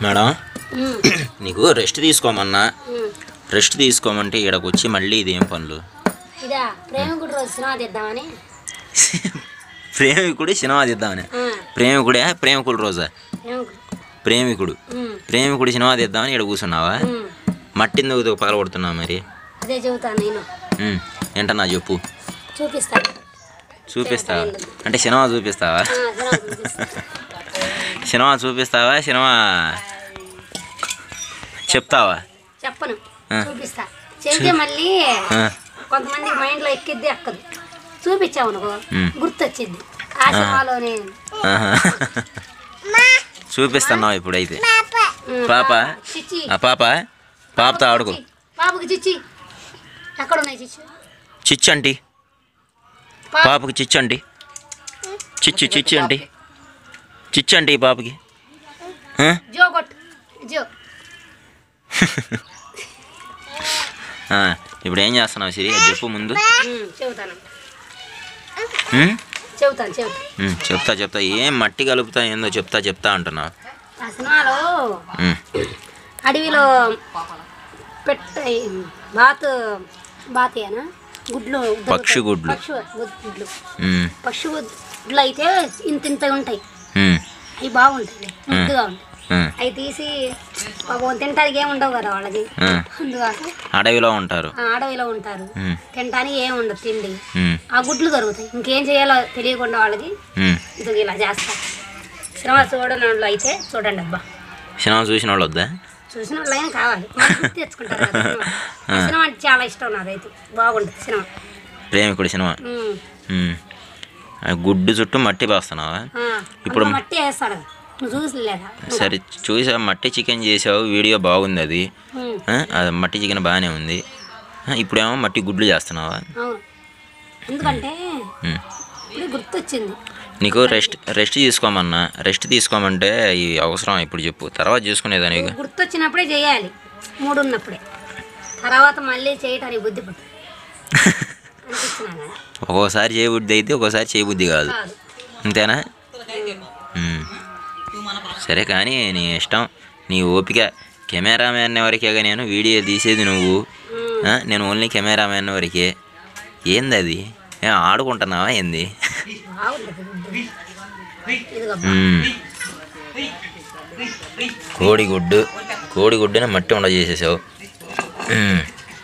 Madam ఉమ్, నీకు rest తీసుకోమన్నా ఉమ్. Rest తీసుకోమంటే ఈడకు వచ్చి మళ్ళీ ఇదేం పనులు ఇదా ప్రేమికుడు రోజు సినిమా తీద్దామని ప్రేమికుడు సినిమా తీద్దామని ఆ, ప్రేమికుడే ప్రేమికుడు రోజా ప్రేమికుడు ప్రేమికుడు ఉమ్, ప్రేమికుడు సినిమా తీద్దామని ఇక్కడ కూర్చున్నావా ఉమ్. మట్టిందుకు పగలగొడుతున్నావు మరి అదే చెబుతాను నేను ఉమ్, ఏంటన్నా చెప్పు చూపిస్తాను చూపిస్తావా అంటే సినిమా చూపిస్తావా ఆ, సినిమా చూపిస్తా. సినిమా చూపిస్తావా సినిమా చెప్తావా చెప్పను ఆ. చూపిస్తా చెబితే మళ్ళీ ఆ, కొంతమంది మైండ్లో ఎక్కిద్ది ఎక్కదు చూపించావు అనుకో ఉమ్. గుర్తొచ్చింది ఆ సినిమాలోనే ఆహా. చూపిస్తున్నావు ఇప్పుడైతే ఉమ్, పాప చిచ్చి ఆ పాప పాపతో ఆడుకో చిచ్చి. బాబుకి చిచ్చి ఎక్కడ ఉన్నాయి చిచ్చు చిచ్చు అంటి పాప పాపకి చిచ్చు అంటి చిచ్చు చిచ్చు అంటి చిచ్చు అంటి ఈ పాపకి ఆ? జో కొట్టు జో ఆ, ఇప్పుడు ఏం చేస్తున్నావు సిరి అది చెప్పు ముందు ఉమ్, చెబుతాను ఉమ్? చెబుతాను చెబుతాను ఉమ్, చెప్తా చెప్తా ఏం మట్టి కలుపుతా ఏందో చెప్తా చెప్తా అంటున్నావు ఆ సినిమాలో ఉమ్, అడవిలో పెట్ట బాతు బాతేనా గుడ్లు దొరుకుతాయి. పక్షి గుడ్లు. పక్షి గుడ్- గుడ్లు ఉమ్, పక్షి గుడ్లు అయితే ఇంత ఇంత ఉంటాయి ఉమ్, అవి బాగుంటాయి ముద్దుగా ఉంటాయి ఉమ్, అవి తీసి పాపం తినడానికి ఏమి ఉండవు కదా వాళ్ళకి ఆ. అందుకోసం అడవిలో ఉంటారు ఆ అడవిలో ఉంటారు ఉమ్, తినడానికి ఏమి ఉండదు తిండి ఉమ్, ఆ గుడ్లు దొరుకుతాయి ఇంకేం చేయాలో తెలియకుండా వాళ్ళకి ఉమ్. ఇది ఇలా చేస్తారు సినిమా చూడని వాళ్ళు అయితే చూడండి అబ్బా సినిమా చూసిన వాళ్ళు వద్దా చూసిన వాళ్ళు అయినా కావాలి మనం గుర్తు తెచ్చుకుంటారు కదా సినిమా. ఆ సినిమా అంటే చాలా ఇష్టం నాదైతే బాగుంటుంది సినిమా ప్రేమికుడి సినిమా ఉమ్. ఉమ్. ఆ గుడ్డు చుట్టూ మట్టి పోస్తున్నావా ఆ, ఇప్పుడు- అందులో మట్టి వేస్తాడు కదా. నువ్వు చూసలేదా సరే చూసా మట్టి చికెన్ చేసావు వీడియో బాగుంది అది ఉమ్, ఆ, అది మట్టి చికెన్ బాగానే ఉంది ఆ, ఇప్పుడేమో మట్టి గుడ్లు చేస్తున్నావా అవును ఎందుకంటే ఉమ్. ఇప్పుడు గుర్తొచ్చింది నీకు రెస్ట్ రెస్ట్ తీసుకోమన్నా రెస్ట్ తీసుకోమంటే ఈ అవసరం ఇప్పుడు చెప్పు తర్వాత చేసుకునేదాని నువ్వు గుర్తొచ్చినప్పుడే చేయాలి మూడు ఉన్నప్పుడే తర్వాత మళ్ళీ చేయటానికి బుద్ధి పుట్టదు అనిపించినా కదా ఒక్కోసారి చేయబుద్ధి అయితే ఒక్కోసారి చేయబుద్ధి కాదు కాదు అంతేనా ఉమ్. సరే కానీ నీ ఇష్టం నీ ఓపిక కెమెరామ్యాన్ వరకేగా నేను వీడియో తీసేది నువ్వు ఉమ్, ఆ, నేను ఓన్లీ కెమెరామ్యాన్ వరకే ఏంది అది ఏం ఆడుకుంటున్నావా ఏంది బాగుంటుంది గుడ్డు ఇదిగో ఉమ్. కోడిగుడ్డు కోడిగుడ్డుని మట్టి ఉండ చేసేసావు ఉమ్.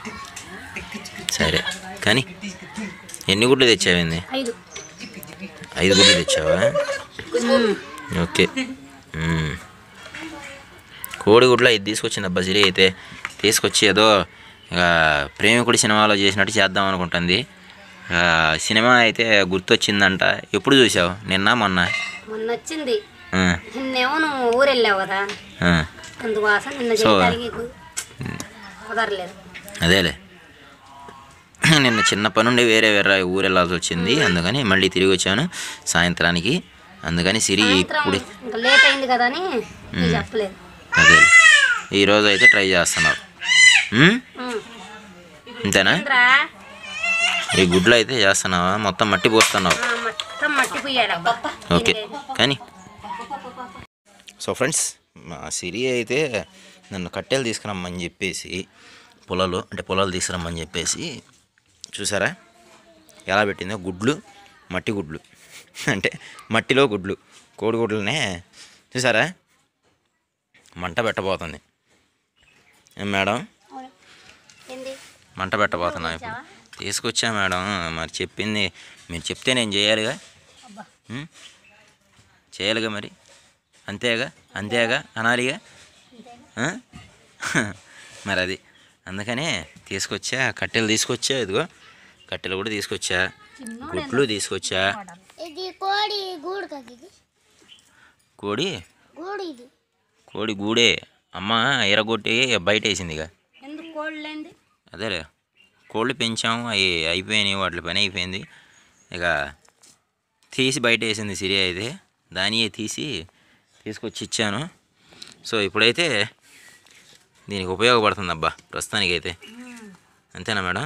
సరే కానీ ఎన్ని గుడ్లు తెచ్చావింది ఐదు ఐదు గుడ్లు తెచ్చావా ఉమ్, ఓకే మ్మ్. కోడిగుడ్లో ఇది తీసుకొచ్చింది అబ్బా సిరి అయితే తీసుకొచ్చి ఏదో ఇక ప్రేమికుడి సినిమాలో చేసినట్టు చేద్దాం అనుకుంటుంది ఆ, సినిమా అయితే గుర్తొచ్చిందంట ఎప్పుడు చూసావు నిన్న మొన్న మొన్న వచ్చింది ఆ, నిన్నేమో నువ్వు ఊరు వెళ్ళావు కదా ఆ, అందుకోసం నిన్న సో- చేయడానికి కు- కుదరలేదు అదేలే నిన్న చిన్న పనుండి వేరే వేరే ఊరు వెళ్ళాల్సి వచ్చింది అందుకని మళ్ళీ తిరిగి వచ్చాను సాయంత్రానికి అందుకని సిరి సాయంత్రం ఇప్పుడు ఇంకా లేట్ అయింది కదా అని నీకు చెప్పలేదు అదే ఈరోజు అయితే ట్రై చేస్తున్నావు మ్మ్? ఉమ్. అంతేనా ఏంట్రా? ఈ గుడ్లు అయితే చేస్తున్నావా మొత్తం మట్టి పోస్తున్నావు ఆ, మొత్తం మట్టి పుయ్యాలి అబ్బా ఓకే కానీ సో ఫ్రెండ్స్ మా సిరి అయితే నన్ను కట్టెలు తీసుకురమ్మని చెప్పేసి పొలాలు అంటే పొలాలు తీసుకురమ్మని చెప్పేసి చూసారా ఎలా పెట్టిందో గుడ్లు మట్టి గుడ్లు అంటే మట్టిలో గుడ్లు కోడిగుడ్లనే చూసారా మంట పెట్టబోతుంది ఏం మేడం అవును. ఏంది మంట పెట్టబోతున్నా ఇప్పుడు తీసుకొచ్చా మేడం మరి చెప్పింది మీరు చెప్తే నేను చేయాలిగా అబ్బా ఉం? చేయాలిగా మరి అంతేగా అంతేగా అనాలిగా ఆ? మరి అది అందుకనే తీసుకొచ్చా కట్టెలు తీసుకొచ్చా ఇదిగో కట్టెలు కూడా తీసుకొచ్చా గుడ్లు తీసుకొచ్చా ఇది కోడి గూడు కదా ఇది కోడి గూడు ఇది కోడి గూడే అమ్మ ఎరగొట్టి బయట వేసిందిగా ఎందుకు కోళ్ళు లేంది అదేలే కోళ్ళు పెంచాము అవి అయిపోయినాయి వాటి పని అయిపోయింది ఇక తీసి బయట వేసింది సిరి అయితే దానియే తీసి తీసుకొచ్చి ఇచ్చాను సో ఇప్పుడైతే దీనికి ఉపయోగపడుతుంది అబ్బా ప్రస్తుతానికైతే అంతేనా మేడం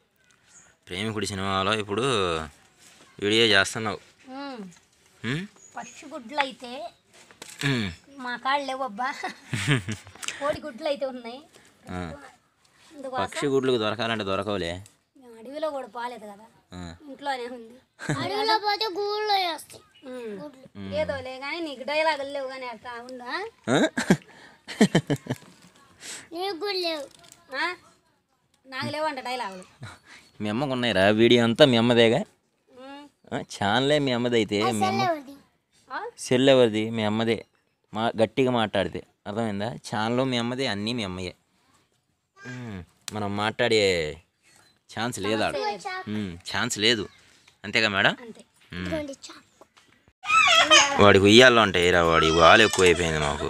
ప్రేమికుడి సినిమాలో ఇప్పుడు వీడియో చేస్తున్నావు ఉమ్. ఉం? పక్షి గుడ్లు అయితే ఉమ్. మా కాళ్ళు లేవబ్బా కోడి గుడ్లు అయితే ఉన్నాయి ఆ. అందుకోసం పక్షి గుడ్లకు దొరకాలంటే దొరకవులే మేము అడవిలో కూడా పోలేదు కదా ఆ. ఇంట్లోనే ఉంది అడవిలో పోతే గూళ్ళో వేస్తాయి ఉమ్. ఏదోలే కానీ నీకు డైలాగులు లేవు కానీ అట్లా ఉందా ఆ? నీకు కూడా లేవు ఆ? నాకు లేవంట డైలాగులు మీ అమ్మకు ఉన్నాయిరా వీడియో అంతా మీ అమ్మదేగా ఉమ్. ఆ, ఛానలే మీ అమ్మదైతే మీ అమ్మ ఎవరిది? ఆ? సెల్ ఎవరిది మీ అమ్మదే మా గట్టిగా మాట్లాడితే అర్థమైందా ఛానల్ మీ అమ్మదే అన్నీ మీ అమ్మయ్యే ఉమ్, మనం మాట్లాడే ఛాన్స్ లేదా ఛాన్స్ లేదు అంతేగా మేడం అంతే ఇదిగోండి చాకు. వాడికి ఉయ్యాలో ఉంటాయి రా వాడి వాలు ఎక్కువైపోయింది మాకు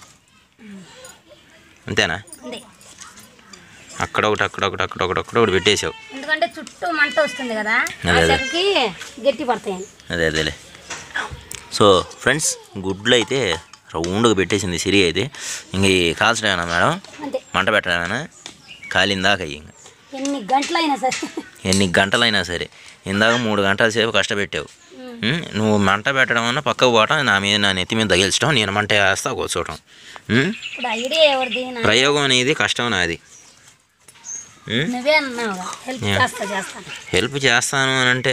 అంతేనా అంతే అక్కడ ఒకటి అక్కడ ఒకటి అక్కడ ఒకటి అక్కడ ఒకటి పెట్టేసావు ఎందుకంటే చుట్టూ మంట వస్తుంది కదా ఆ అదే, అదే. చెక్కకి గట్టి పడతాయని అదే అదేలే సో ఫ్రెండ్స్ గుడ్లు అయితే రౌండ్గా పెట్టేసింది సిరి అయితే ఇంక ఈ కాల్చడమేనా మేడం అంతే మంట పెట్టడమేనా కాలిందాక ఇంక ఎన్ని గంటలైనా సరే ఎన్ని గంటలైనా సరే ఇందాక మూడు గంటల సేపు కష్టపెట్టావు ఉమ్, నువ్వు మంట పెట్టడం అన్న పక్కకు పోవటం నా మీద నా నెత్తి మీద తగిల్చడం నేను మంట వేస్తా కూర్చోవటం ఉమ్, ఇప్పుడు ఐడియా ఎవరిది నా- ప్రయోగం అనేది కష్టం నాది ఉమ్, నువ్వే అన్నావుగా హెల్ప్ యా. చేస్తా చేస్తాను హెల్ప్ చేస్తాను అని అంటే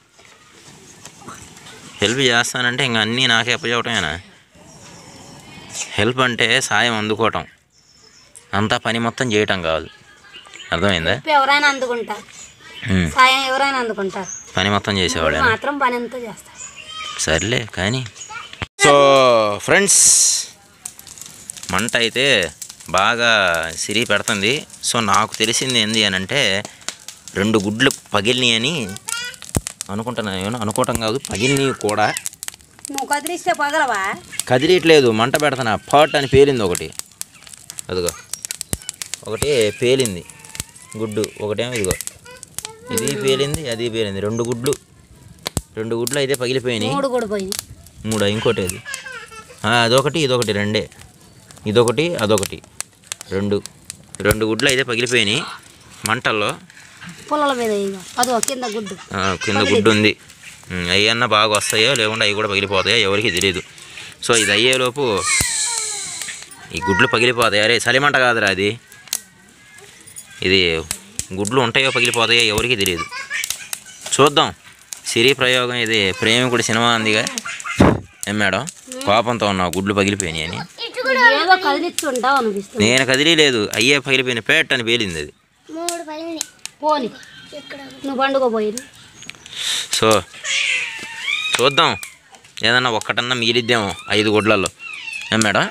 హెల్ప్ చేస్తానంటే ఇంక అన్నీ నాకే అప్పచెవటమేనా హెల్ప్ అంటే సాయం అందుకోవటం అంతా పని మొత్తం చేయటం కాదు అర్థమైందా హెల్ప్ ఎవరైనా అందుకుంటారు ఉమ్, సాయం ఎవరైనా అందుకుంటారు పని మొత్తం చేసేవాళ్ళేనా మాత్రం పని అంతా చేస్తారు సర్లే కానీ సో ఫ్రెండ్స్ మంట అయితే బాగా సిరి పెడుతుంది సో నాకు తెలిసింది ఏంది అని అంటే రెండు గుడ్లు పగిలినాయి అని అనుకుంటున్నాను నేను అనుకోవటం కాదు పగిలినవి కూడా నువ్వు కదిలిస్తే పగలవా కదిలియట్లేదు మంట పెడుతున్నా పాట్ అని పేలింది ఒకటి అదిగో ఒకటి పేలింది గుడ్డు ఒకటేమో ఇదిగో ఇది పేలింది అది పేలింది రెండు గుడ్లు రెండు గుడ్లు అయితే పగిలిపోయినాయి మూడు కూడా పోయింది మూడు ఇంకోటి అది ఆ, అదొకటి ఇదొకటి రెండే ఇదొకటి అదొకటి రెండు రెండు గుడ్లు అయితే పగిలిపోయినాయి మంటల్లో పొలాల మీద ఇక అదో కింద గుడ్డు ఆ, కింద గుడ్డు ఉంది ఉమ్, అవి అన్న బాగా వస్తాయో లేకుండా అవి కూడా పగిలిపోతాయో ఎవరికి తెలియదు సో ఇది అయ్యేలోపు ఈ గుడ్లు పగిలిపోతాయి అరే చలిమంట కాదురా అది ఇది గుడ్లు ఉంటాయో పగిలిపోతాయో ఎవరికి తెలియదు చూద్దాం సిరి ప్రయోగం ఇది ప్రేమికుడి సినిమా అందిగా ఏం మేడం కోపంతో ఉన్నావు గుడ్లు పగిలిపోయినాయి అని ఏదో కదిలిస్తుంటావు అనిపిస్తుంది నేను కదిలీలేదు అయ్యే పగిలిపోయిన పేట్ అని పేలింది అది మూడు పగిలినాయి పోని ఇక్కడ నువ్వు పండుగ పోయింది సో చూద్దాం ఏదన్నా ఒక్కటన్నా మిగిలిద్దేమో ఐదు గుడ్లలో ఏం మేడం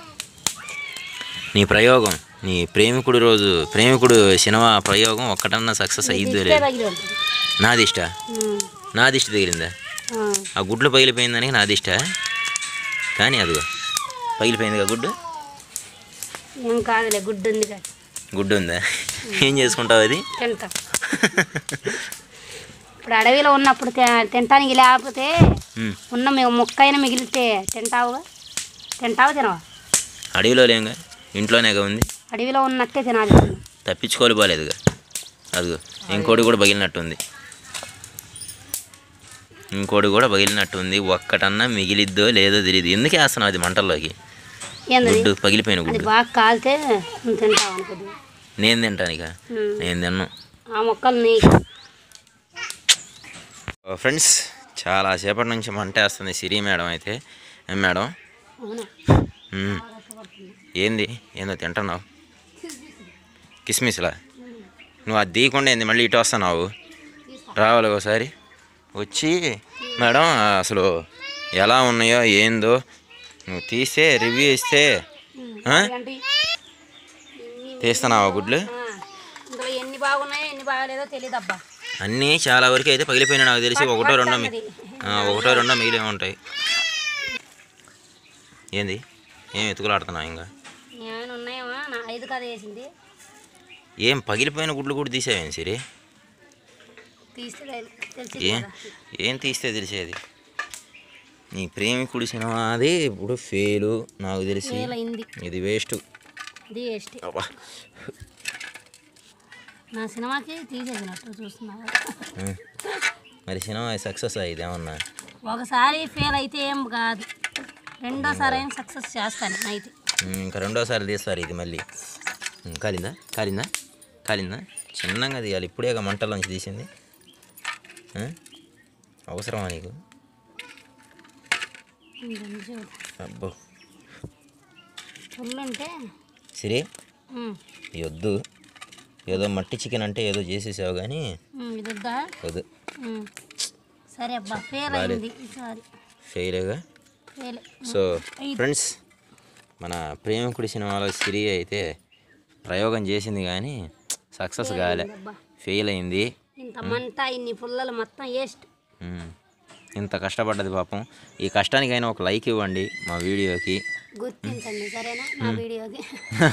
నీ ప్రయోగం నీ ప్రేమికుడు రోజు ప్రేమికుడు సినిమా ప్రయోగం ఒక్కటన్నా సక్సెస్ అయ్యిద్దో ఇస్తే లేదు తగిలి ఉంటుంది నాది ఇష్ట ఉమ్. నాది ఇష్ట తగిలిందా ఆ. ఆ గుడ్లు పగిలిపోయిందని నాది ఇష్ట కానీ అదిగో పగిలిపోయిందిగా గుడ్డు ఏం కాదులే గుడ్డు ఉంది కదా గుడ్డు ఉందా ఏం చేసుకుంటావు అది తింటా ఇప్పుడు అడవిలో ఉన్నప్పుడు తి- తినటానికి లేకపోతే ఉమ్, ఉన్న మేము ముక్కైనా మిగిలితే తింటావుగా తింటావు తినవా అడవిలో లేంగా ఇంట్లోనేగా ఉంది అడవిలో ఉన్నట్టే తినాలి తప్పించుకోవాలి బాలేదుగా అదిగో ఇంకోటి కూడా పగిలినట్టుంది ఇంకోటి కూడా పగిలినట్టుంది ఒక్కటన్నా మిగిలిద్దో లేదో తెలియదు ఎందుకు వేస్తున్నావు అది మంటల్లోకి ఏంది గుడ్డు పగిలిపోయిన అది గుడ్డు బాగా కాలితే నువ్వు తింటావు అనుకుంటున్నా నేను తింటానిక ఉమ్. నేను తిన్ను ఆ మొక్కలు నీ ఫ్రెండ్స్ చాలా సేపటి నుంచి మంట వేస్తుంది సిరి మేడం అయితే ఏం మేడం అవునా మ్మ్. ఏంది ఏందో తింటున్నావు కిస్మిస్లా నువ్వు అది తీయకుండా ఏంది మళ్ళీ ఇటు వస్తున్నావు రావాలి ఒకసారి వచ్చి మేడం అసలు ఎలా ఉన్నాయో ఏందో నువ్వు తీస్తే రివ్యూ ఇస్తే ఆ? ఏంటి? తీస్తున్నావా గుడ్లు ఆ, ఇందులో ఎన్ని బాగున్నాయో ఎన్ని బాగలేదో తెలియదు అబ్బా అన్నీ చాలా వరకు అయితే పగిలిపోయినా నాకు తెలిసి ఒకటో రెండో మి- ఆ, ఒకటో రెండో మిగిలి ఉంటాయి ఏంది ఏం ఎత్తుకులాడుతున్నావు ఇంకా ఏమైనా ఉన్నాయేమో నా ఐదు కథ వేసింది ఏం పగిలిపోయిన గుడ్లు కూడా తీసేవేం సిరి తీస్తే తెలి- తెలిసింది ఏం కదా. ఏం తీస్తే తెలిసేది నీ ప్రేమికుడి సినిమా అది ఇప్పుడు ఫెయిలు నాకు తెలిసి వేల అయింది ఇది వేస్ట్ ఇది వేస్ట్ నా సినిమాకి తీసేసినట్టు చూస్తున్నావు మరి సినిమా సక్సెస్ అయ్యింది ఏమన్నా ఒకసారి ఫెయిల్ అయితే ఏం కాదు రెండోసారి అయినా సక్సెస్ చేస్తాను అయితే ఉమ్, ఇంకా రెండోసారి తీస్తారు ఇది మళ్ళీ ఉమ్, కాలిందా కాలిందా కాలిందా చిన్నగా తీయాలి ఇప్పుడే ఇక మంటల్లోంచి తీసింది ఆ? అవసరమా నీకు అబ్బో ఫుల్ ఉంటే సిరి ఉమ్, ఈ వద్దు ఏదో మట్టి చికెన్ అంటే ఏదో చేసేసావు కానీ ఉమ్, ఇది వద్దా వద్దు ఉమ్. సరే అబ్బా ఫెయిల్ అయింది ఈసారి ఫెయిల్గా ఫెయిల్ సో ఫ్రెండ్స్ మన ప్రేమికుడి సినిమాలో సిరి అయితే ప్రయోగం చేసింది కానీ సక్సెస్ కాలే అబ్బా ఫెయిల్ అయింది ఇంత మంట ఇన్ని పుల్లలు మొత్తం వేస్ట్ ఉమ్. ఇంత కష్టపడ్డది పాపం ఈ కష్టానికైనా ఒక లైక్ ఇవ్వండి మా వీడియోకి గుర్తించండి సరేనా నా వీడియోకి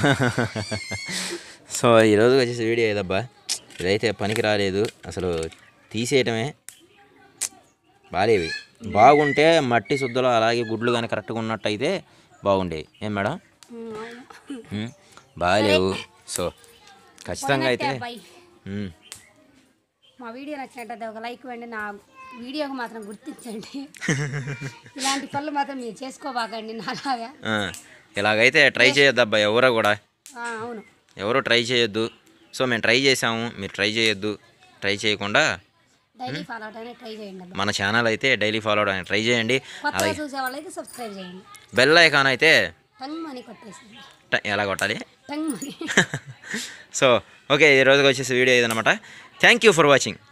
సో ఈరోజు వచ్చేసి వీడియో ఏదబ్బా ఇదైతే పనికి రాలేదు అసలు తీసేయటమే బాలేవి బాగుంటే మట్టి శుద్ధలో అలాగే గుడ్లు కానీ కరెక్ట్గా ఉన్నట్టయితే బాగుండేవి ఏం మేడం ఉమ్, అవును. ఉమ్, బాగాలేవు సో ఖచ్చితంగా అయితే పోయినట్టే అబ్బాయి ఉమ్, మా వీడియో నచ్చినట్టయితే ఒక లైక్ ఇవ్వండి నా వీడియోకి మాత్రం గుర్తించండి ఇలాంటి పనులు మాత్రం మీరు చేసుకోబాకండి నాలాగా ఆ, ఇలాగైతే ట్రై చేయొద్దబ్బా ఎవరో కూడా ఆ, అవును ఎవరు ట్రై చేయొద్దు సో మేము ట్రై చేసాము మీరు ట్రై చేయొద్దు ట్రై చేయకుండా డైలీ ఫాలో అవడానికి ట్రై చేయండి అబ్బా మన ఛానల్ అయితే డైలీ ఫాలో అవడానికి ట్రై చేయండి కొత్తగా చూసే వాళ్ళైతే సబ్స్క్రైబ్ చేయండి బెల్ ఐకాన్ అయితే టంగ్ మనీ కొట్టేసింది ట- ఎలా కొట్టాలి టంగ్ మనీ సో ఓకే ఈ రోజుకి వచ్చేసి వీడియో ఇదనమాట థ్యాంక్ యూ ఫర్ వాచింగ్